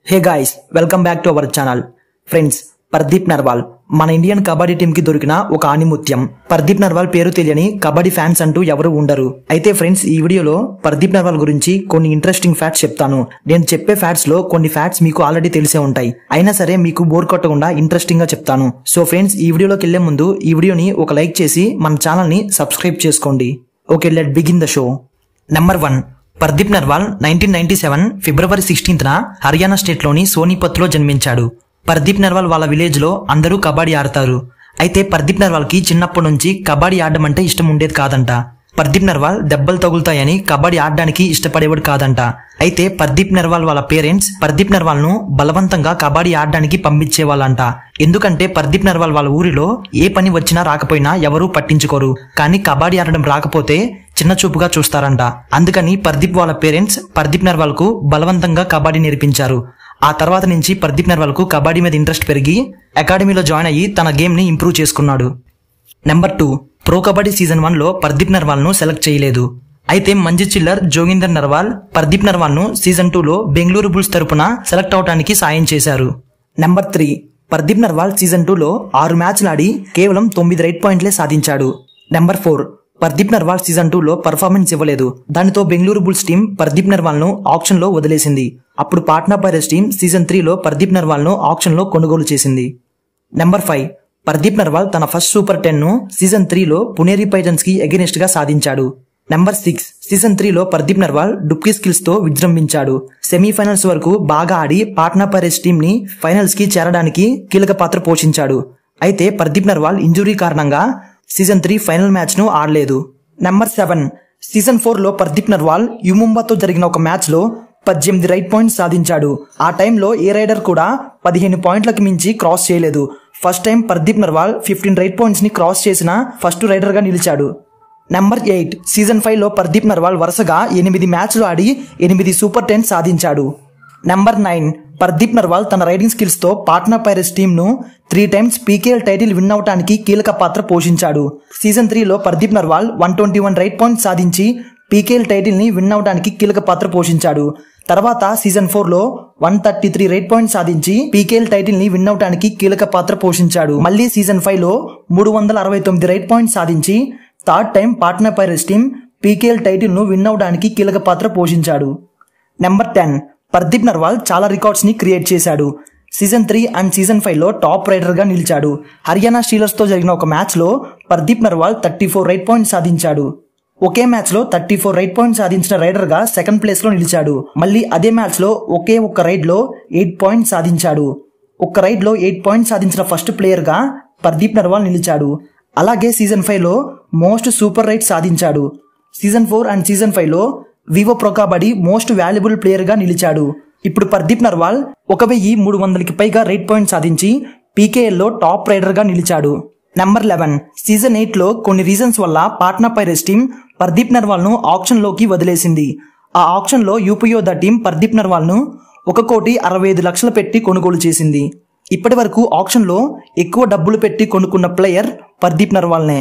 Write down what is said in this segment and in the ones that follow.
hey guys welcome back to our channel friends Pardeep Narwal మన Indian kabaddi team కి దొరికిన ఒక ఆణిముత్యం పర్దీప్ నర్వాల్ పేరు తెలియని కబడ్డీ ఫ్యాన్స్ అంటూ ఎవరు ఉండరు అయితే ఫ్రెండ్స్ ఈ వీడియోలో పర్దీప్ నర్వాల్ గురించి కొన్ని ఇంట్రెస్టింగ్ ఫ్యాక్ట్స్ చెప్తాను నేను చెప్పే ఫ్యాక్ట్స్ లో కొన్ని ఫ్యాక్ట్స్ మీకు ఆల్రెడీ తెలిసే ఉంటాయి అయినా సరే మీకు బోర్ కొట్టకుండా ఇంట్రెస్టింగ్ గా చెప్తాను సో ఫ్రెండ్స్ ఈ వీడియోలోకి వెళ్లే ముందు ఈ వీడియోని ఒక లైక్ చేసి మన ఛానల్ ని సబ్స్క్రైబ్ చేసుకోండి okay let begin the show number one Pardeep Narwal nineteen ninety seven ఫిబ్రవరి సిక్స్టీన్త్న హర్యానా స్టేట్లోని సోనిపత్లో జన్మించాడు పర్దీప్ నర్వాల్ వాళ్ళ విలేజ్ లో అందరూ కబడ్డీ ఆడతారు అయితే పర్దీప్ నర్వాల్ కి చిన్నప్పటి నుంచి కబడ్డీ ఆడడం అంటే ఇష్టం ఉండేది కాదంట పర్దీప్ నర్వాల్ దెబ్బలు తగులుతాయని కబడ్డీ ఆడడానికి ఇష్టపడేవాడు కాదంట అయితే పర్దీప్ నర్వాల్ వాళ్ళ పేరెంట్స్ పర్దీప్ నర్వాల్ ను బలవంతంగా కబడ్డీ ఆడడానికి పంపించేవాళ్ళంట ఎందుకంటే పర్దీప్ నర్వాల్ వాళ్ళ ఊరిలో ఏ పని వచ్చినా రాకపోయినా ఎవరూ పట్టించుకోరు కానీ కబడ్డీ ఆడడం రాకపోతే చిన్న చూపుగా చూస్తారంట అందుకని పర్దీప్ వాళ్ళ పేరెంట్స్ పర్దీప్ నర్వాల్ కు బలవంతంగా కబడ్డీ నేర్పించారు ఆ తర్వాత నుంచి పర్దీప్ నర్వాల్ కు కబడ్డీ మీద ఇంట్రెస్ట్ పెరిగి అకాడమీలో జాయిన్ అయ్యి తన గేమ్ ని ఇంప్రూవ్ చేసుకున్నాడు number two pro kabaddi season one లో పర్దీప్ నర్వాల్ ను సెలెక్ట్ చేయలేదు అయితే మంజి చిల్లర్ జోగిందర్ నర్వాల్ పర్దీప్ నర్వాల్ ను సీజన్ టూ లో బెంగళూరు బుల్స్ తరపున సెలెక్ట్ అవడానికి సాయం చేశారు number three Pardeep Narwal season two లో ఆరు మ్యాచ్లు ఆడి కేవలం తొమ్మిది రైట్ పాయింట్లే సాధించాడు number four Pardeep Narwal season two లో పర్ఫార్మెన్స్ ఇవ్వలేదు దానితో బెంగళూరు బుల్స్ టీం పర్దీప్ నర్వాల్ ను ఆప్షన్ లో వదిలేసింది అప్పుడు పాట్నా పైరస్ టీం సీజన్ త్రీలో పర్దీప్ నర్వాల్ ను ఆప్షన్ లో కొనుగోలు చేసింది నెంబర్ ఫైవ్ పర్దీప్ నర్వాల్ తన ఫస్ట్ సూపర్ టెన్ ను సీజన్ త్రీలో పునేరి పైటన్స్ కి అగెనిస్ట్ గా సాధించాడు నెంబర్ సిక్స్ సీజన్ త్రీలో పర్దీప్ నర్వాల్ డుప్కీ స్కిల్స్ తో విజృంభించాడు సెమీఫైనల్స్ వరకు బాగా ఆడి పాట్నా పైరస్ టీం ని ఫైనల్స్ కి చేరడానికి కీలక పాత్ర పోషించాడు అయితే పర్దీప్ నర్వాల్ ఇంజురీ కారణంగా సీజన్ త్రీ ఫైనల్ మ్యాచ్ ను ఆడలేదు నెంబర్ సెవెన్ సీజన్ ఫోర్ లో పర్దీప్ నర్వాల్ యుముంబాతో జరిగిన ఒక మ్యాచ్ లో పద్దెనిమిది రైట్ పాయింట్స్ సాధించాడు ఆ టైంలో ఏ రైడర్ కూడా పదిహేను పాయింట్లకు మించి క్రాస్ చేయలేదు first time Pardeep Narwal fifteen raid points ని క్రాస్ చేసిన ఫస్ట్ రైడర్ గా నిలిచాడు నెంబర్ ఎయిట్ సీజన్ ఫైవ్ లో పర్దీప్ నర్వాల్ వరుసగా ఎనిమిది మ్యాచ్లు ఆడి ఎనిమిది సూపర్ టెన్ సాధించాడు నెంబర్ నైన్ పర్దీప్ నర్వాల్ తన రైడింగ్ స్కిల్స్ తో పాట్నా పైరస్ టీమ్ ను three times PKL title win అవడానికి కీలక పాత్ర పోషించాడు సీజన్ త్రీలో Pardeep Narwal one twenty one raid points సాధించి పీకేఎల్ టైటిల్ ని విన్ అవడానికి కీలక పాత్ర పోషించాడు తర్వాత సీజన్ ఫోర్ లో one thirty three raid points సాధించి పీకేఎల్ టైటిల్ ని విన్ అవడానికి కీలక పాత్ర పోషించాడు మళ్ళీ సీజన్ ఫైవ్ లో మూడు వందల అరవై తొమ్మిది రైట్ పాయింట్స్ సాధించి third time Patna pirates team PKL title ను విన్ అవడానికి కీలక పాత్ర పోషించాడు నెంబర్ టెన్ పర్దీప్ నర్వాల్ చాలా రికార్డ్స్ ని క్రియేట్ చేశాడు season three and season five లో టాప్ రైడర్ గా నిలిచాడు హర్యానా స్టీలర్స్ తో జరిగిన ఒక మ్యాచ్ లో Pardeep Narwal thirty four raid points సాధించాడు ఒకే మ్యాచ్ లో థర్టీ ఫోర్ రైట్ పాయింట్స్ సాధించిన రైడర్ గా సెకండ్ ప్లేస్ లో నిలిచాడు మళ్ళీ అదే మ్యాచ్ లో ఒకే ఒక్క రైడ్ లో ఎయిట్ పాయింట్స్ సాధించాడు ఒక్క రైడ్ లో ఎయిట్ పాయింట్స్ సాధించిన ఫస్ట్ ప్లేయర్ గా పర్దీప్ నర్వాల్ నిలిచాడు అలాగే సీజన్ ఫైవ్ లో మోస్ట్ సూపర్ రైట్ సాధించాడు season four and season five లో Vivo pro kabaddi most valuable player గా నిలిచాడు ఇప్పుడు పర్దీప్ నర్వాల్ ఒక వెయ్యి మూడు వందలకి పైగా రైట్ పాయింట్ సాధించి పీకేఎల్ లో టాప్ రైడర్ గా నిలిచాడు నెంబర్ లెవెన్ సీజన్ ఎయిట్ లో కొన్ని రీజన్స్ వల్ల పాట్నా పైరస్ టీం పర్దీప్ నర్వాల్ ను ఆప్షన్ లోకి వదిలేసింది ఆ ఆప్షన్ లో యూపీఓ ద టీం పర్దీప్ నర్వాల్ ను ఒక కోటి అరవై ఐదు లక్షలు పెట్టి కొనుగోలు చేసింది ఇప్పటి వరకు ఆప్షన్ లో ఎక్కువ డబ్బులు పెట్టి కొనుక్కున్న ప్లేయర్ పర్దీప్ నర్వాల్నే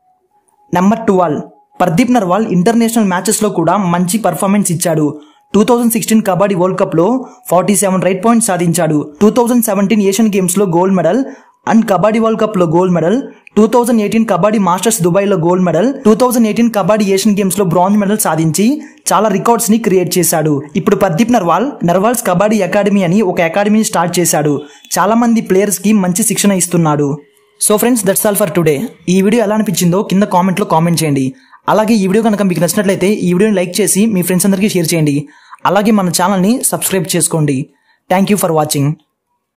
number twelve Pardeep Narwal international matches లో కూడా మంచి పర్ఫార్మెన్స్ ఇచ్చాడు two thousand sixteen kabaddi world cup లో ఫార్టీ సెవెన్ రైట్ పాయింట్స్ సాధించాడు two thousand seventeen Asian games లో gold medal and kabaddi world cup లో gold medal two thousand eighteen kabaddi masters Dubai లో gold medal two thousand eighteen kabaddi Asian games లో bronze medal సాధించి చాలా records ని create చేశాడు ఇప్పుడు పర్దీప్ నర్వాల్ నర్వాల్స్ కబడ్డీ అకాడమీ అని ఒక అకాడమీని స్టార్ట్ చేశాడు చాలా మంది ప్లేయర్స్ కి మంచి శిక్షణ ఇస్తున్నాడు so friends that's all for today ఈ వీడియో ఎలా అనిపించిందో కింద కామెంట్ లో కామెంట్ చేయండి అలాగే ఈ వీడియో కనుక మీకు నచ్చినట్లయితే ఈ వీడియోని లైక్ చేసి మీ ఫ్రెండ్స్ అందరికీ షేర్ చేయండి అలాగే మన ఛానల్ని సబ్స్క్రైబ్ చేసుకోండి థ్యాంక్ యూ ఫర్ వాచింగ్